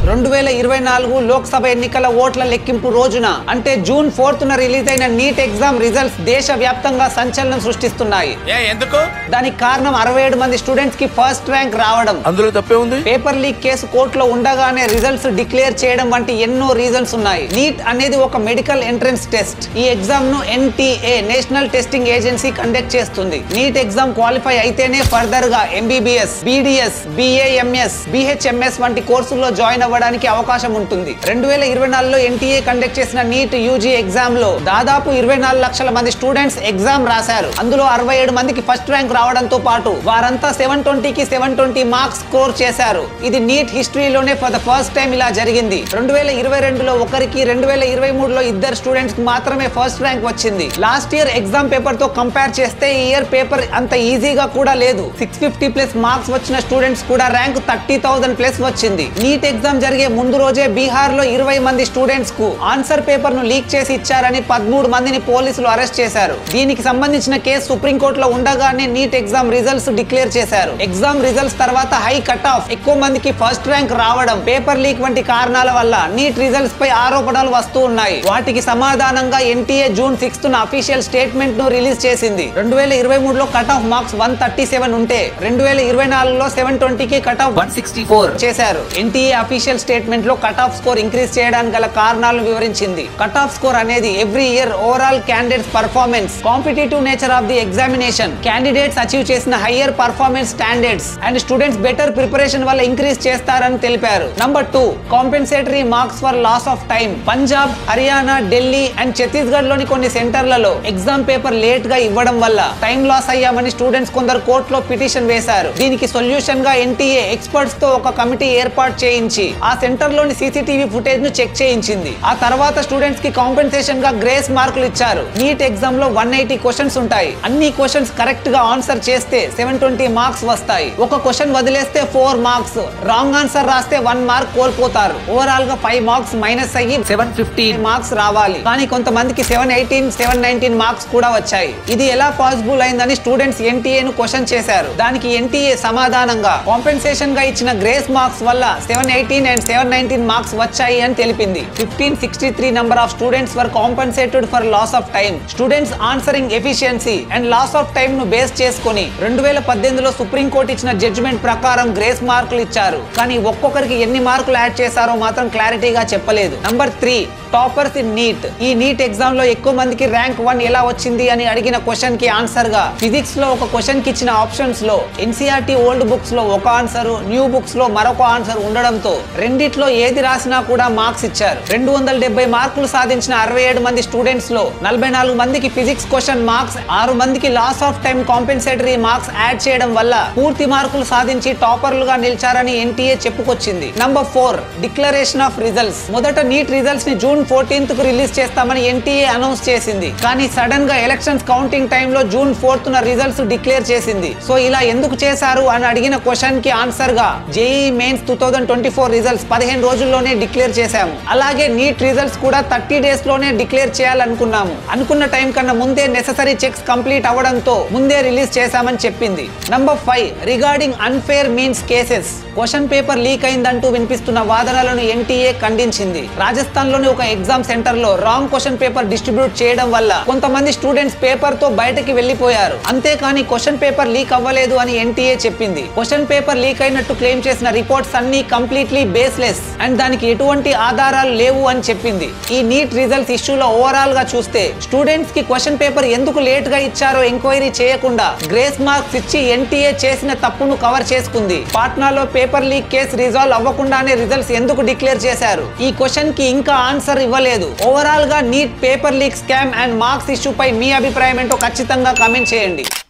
రెండు వేల ఇరవై నాలుగు లోక్సభ ఎన్నికల ఓట్ల లెక్కింపు రోజున అంటే జూన్ ఫోర్త్ న రిలీజ్ అయిన నీట్ ఎగ్జామ్ రిజల్ట్స్ దేశ వ్యాప్తంగా సంచలనం సృష్టిస్తున్నాయి ఏ ఎందుకు దానికి కారణం అరవై ఏడు మంది స్టూడెంట్స్ కి ఫస్ట్ ర్యాంక్ రావడం అందులో తప్పే ఉంది పేపర్ లీక్ కేసు కోర్టులో ఉండగానే రిజల్ట్స్ డిక్లేర్ చేయడం వంటి ఎన్నో రీజన్స్ ఉన్నాయి నీట్ అనేది ఒక మెడికల్ ఎంట్రన్స్ టెస్ట్ ఈ ఎగ్జామ్ ను NTA national testing agency conduct చేస్తుంది నీట్ ఎగ్జామ్ క్వాలిఫై అయితేనే ఫర్దర్ గా ఎంబీబీఎస్ బీడీఎస్ బిఏఎంఎస్ బిహెచ్ఎంఎస్ వంటి కోర్సుల్లో జాయిన్ అవ్వడానికి అవకాశం ఉంటుంది రెండు వేల ఇరవై నాలుగులో ఎన్టీఏ కండక్ట్ చేసిన నీట్ యూజీ ఎగ్జామ్ లో దాదాపు ఇరవై నాలుగు లక్షల మంది స్టూడెంట్స్ ఎగ్జామ్ రాశారు అందులో అరవై ఏడు మందికి ఫస్ట్ ర్యాంక్ రావడంతో పాటు వారంతా సెవెన్ ట్వంటీకి సెవెన్ ట్వంటీ మార్క్స్ స్కోర్ చేశారు ఇది నీట్ హిస్టరీలోనే ఫర్ ద ఫస్ట్ టైం ఇలా జరిగింది రెండు వేల ఇరవై రెండులో ఒకరికి రెండు వేల ఇరవై మూడులో ఇద్దరు స్టూడెంట్స్ మాత్రమే ఫస్ట్ ర్యాంక్ వచ్చింది లాస్ట్ ఇయర్ ఎగ్జామ్ పేపర్ తో కంపేర్ చేస్తే ఈ ఇయర్ పేపర్ అంత ఈజీగా కూడా లేదు సిక్స్ ఫిఫ్టీ ప్లస్ మార్క్స్ వచ్చిన స్టూడెంట్స్ కూడా ర్యాంక్ థర్టీ థౌసండ్ ప్లస్ వచ్చింది నీట్ ఎగ్జామ్ జరిగే ముందు రోజే బీహార్ లో ఇరవై మంది స్టూడెంట్స్ కు ఆన్సర్ పేపర్ ను లీక్ చేసి ఇచ్చారని పదమూడు మందిని పోలీసులు అరెస్ట్ చేశారు దీనికి సంబంధించిన కేసు సుప్రీంకోర్టులో ఉండగానే నీట్ ఎగ్జామ్ రిజల్ట్స్ డిక్లేర్ చేశారు ఎగ్జామ్ రిజల్ట్స్ తర్వాత హై కట్ ఆఫ్ ఎక్కువ మందికి ఫస్ట్ ర్యాంక్ రావడం పేపర్ లీక్ వంటి కారణాల వల్ల నీట్ రిజల్ట్స్ పై ఆరోపణలు వస్తూ ఉన్నాయి వాటికి సమాధానంగా NTA June sixth official statement ను రిలీజ్ చేసింది రెండు వేల ఇరవై మూడులో cut off marks one thirty seven ఉంటే రెండు వేల ఇరవై నాలుగులో సెవెన్ ట్వంటీకి cut off one sixty four చేశారు ఎన్టీఏ అఫీషియల్ స్టేట్మెంట్ లో కట్ ఆఫ్ స్కోర్ ఇంక్రీజ్ చేయడానికి గల కారణాలను వివరించింది కట్ ఆఫ్ స్కోర్ అనేది every year overall candidates performance competitive nature of the examination candidates achieve చేసిన higher performance standards and students better preparation వల్ల increase చేస్తారని తెలిపారు number two compensatory marks for loss of time Punjab Haryana Delhi and Chhattisgarh లోని కొన్ని సెంటర్లలో exam paper late గా ఇవ్వడం వల్ల టైం లాస్ అయ్యామని స్టూడెంట్స్ కొందరు కోర్టులో పిటిషన్ వేశారు దీనికి సొల్యూషన్ గా ఎన్టీఏ ఎక్స్పర్ట్స్ తో ఒక కమిటీ ఏర్పాటు చేయించి ఆ సెంటర్ లోని సీసీటీవీ ఫుటేజ్ ను చెక్ చేయించింది ఆ తర్వాత స్టూడెంట్స్ కి కాంపెన్సేషన్ గా గ్రేస్ మార్కులు ఇచ్చారు నీట్ ఎగ్జామ్ లో వన్ ఎయిటీ క్వశ్చన్స్ ఉంటాయి అన్ని క్వశ్చన్స్ కరెక్ట్ గా ఆన్సర్ చేస్తే సెవెన్ ట్వంటీ మార్క్స్ వస్తాయి ఒక క్వశ్చన్ వదిలేస్తే ఫోర్ మార్క్స్ రాంగ్ ఆన్సర్ రాస్తే వన్ మార్క్ కోల్పోతారు ఓవరాల్ గా ఫైవ్ మార్క్స్ మైనస్ అయ్యి సెవెన్ ఫిఫ్టీ మార్క్స్ రావాలి కానీ కొంతమందికి seven eighteen seven nineteen marks కూడా వచ్చాయి ఇది ఎలా పాసిబుల్ అయిందని స్టూడెంట్స్ ఎన్టీఏ ను క్వశ్చన్ చేశారు దానికి ఎన్టీఏ సమాధానంగా కాంపెన్సేషన్ గా ఇచ్చిన గ్రేస్ మార్క్స్ వల్ల seven eighteen and seven nineteen marks వచ్చాయి అని తెలిపింది fifteen sixty three number of students were compensated for loss of time students answering efficiency and loss of time ను బేస్ చేసుకుని రెండు వేల పద్దెనిమిదిలో సుప్రీం కోర్టు ఇచ్చిన జడ్జిమెంట్ ప్రకారం గ్రేస్ మార్కులు ఇచ్చారు కానీ ఒక్కొక్కరికి ఎన్ని మార్కులు యాడ్ చేశారో మాత్రం క్లారిటీగా చెప్పలేదు number three toppers in NEET ఈ నీట్ ఎగ్జామ్ లో ఎక్కువ మందికి ర్యాంక్ వన్ ఎలా వచ్చింది అని అడిగిన క్వశ్చన్ కి ఆన్సర్ గా ఫిజిక్స్ లో ఒక క్వశ్చన్ కి ఇచ్చిన ఆప్షన్స్ లో ఎన్సీఆర్టీ ఓల్డ్ బుక్స్ లో ఒక ఆన్సర్ న్యూ బుక్స్ లో మరొక ఆన్సర్ ఉండడంతో రెండిట్లో ఏది రాసినా కూడా మార్క్స్ ఇచ్చారు రెండు వందల డెబ్బై మార్కులు సాధించిన అరవై ఏడు మంది స్టూడెంట్స్ లో నలభై నాలుగు మందికి ఫిజిక్స్ క్వశ్చన్ మార్క్స్ ఆరు మందికి loss of time compensatory marks add చేయడం వల్ల పూర్తి మార్కులు సాధించి టాపర్లుగా నిలిచారని ఎన్టీఏ చెప్పుకొచ్చింది number four declaration of results మొదట నీట్ రిజల్ట్స్ ని జూన్ ఫోర్టీన్త్ కు రిలీజ్ చేస్తామని ఎన్టీఏ అనౌన్స్ చేసింది కానీ సడన్ గా ఎలక్షన్స్ కౌంటింగ్ టైంలో జూన్ ఫోర్త్ న రిజల్ట్స్ డిక్లేర్ చేసింది సో ఇలా ఎందుకు చేశారు అని అడిగిన క్వశ్చన్ కి ఆన్సర్ గా JEE Mains two thousand twenty four results పదిహేను రోజుల్లోనే డిక్లేర్ చేశాము అలాగే నీట్ రిజల్ట్స్ కూడా థర్టీ డేస్ లోనే డిక్లేర్ చేయాలనుకున్నాము అనుకున్న టైం కన్నా ముందే నెససరీ చెక్స్ కంప్లీట్ అవ్వడంతో ముందే రిలీజ్ చేశామని చెప్పింది number five regarding unfair means cases question paper leak అయిందంటూ వినిపిస్తున్న వాదనలను ఎన్టీఏ ఖండించింది రాజస్థాన్ లోని ఒక ఎగ్జామ్ సెంటర్ లో రాంగ్ క్వశ్చన్ పేపర్ డిస్ట్రిబ్యూట్ చేయడం వల్ల కొంతమంది స్టూడెంట్స్ పేపర్ తో బయటకి వెళ్లిపోయారు అంతేకాని క్వశ్చన్ పేపర్ లీక్ అవ్వలేదు అని ఎన్టీఏ చెప్పింది క్వశ్చన్ పేపర్ లీక్ అయినట్టు క్లెయిమ్ చేసిన రిపోర్ట్స్ అన్ని కంప్లీట్లీ బేస్లెస్ అండ్ దానికి ఎటువంటి ఆధారాలు లేవు అని చెప్పింది ఈ నీట్ రిజల్ట్స్ ఇష్యూలో ఓవరాల్ గా చూస్తే స్టూడెంట్స్ కి క్వశ్చన్ పేపర్ ఎందుకు లేట్ గా ఇచ్చారో ఎంక్వైరీ చేయకుండా గ్రేస్ మార్క్స్ ఇచ్చి ఎన్టీఏ చేసిన తప్పును కవర్ చేసుకుంది పాట్నాలో పేపర్ లీక్ కేసు రిజాల్వ్ అవ్వకుండానే రిజల్ట్స్ ఎందుకు డిక్లేర్ చేశారు ఈ క్వశ్చన్ కి ఇంకా ఆన్సర్ ఇవ్వలేదు ఓవరాల్ గా NEET paper leak scam and marks issue పై మీ అభిప్రాయం ఏంటో ఖచ్చితంగా కామెంట్ చేయండి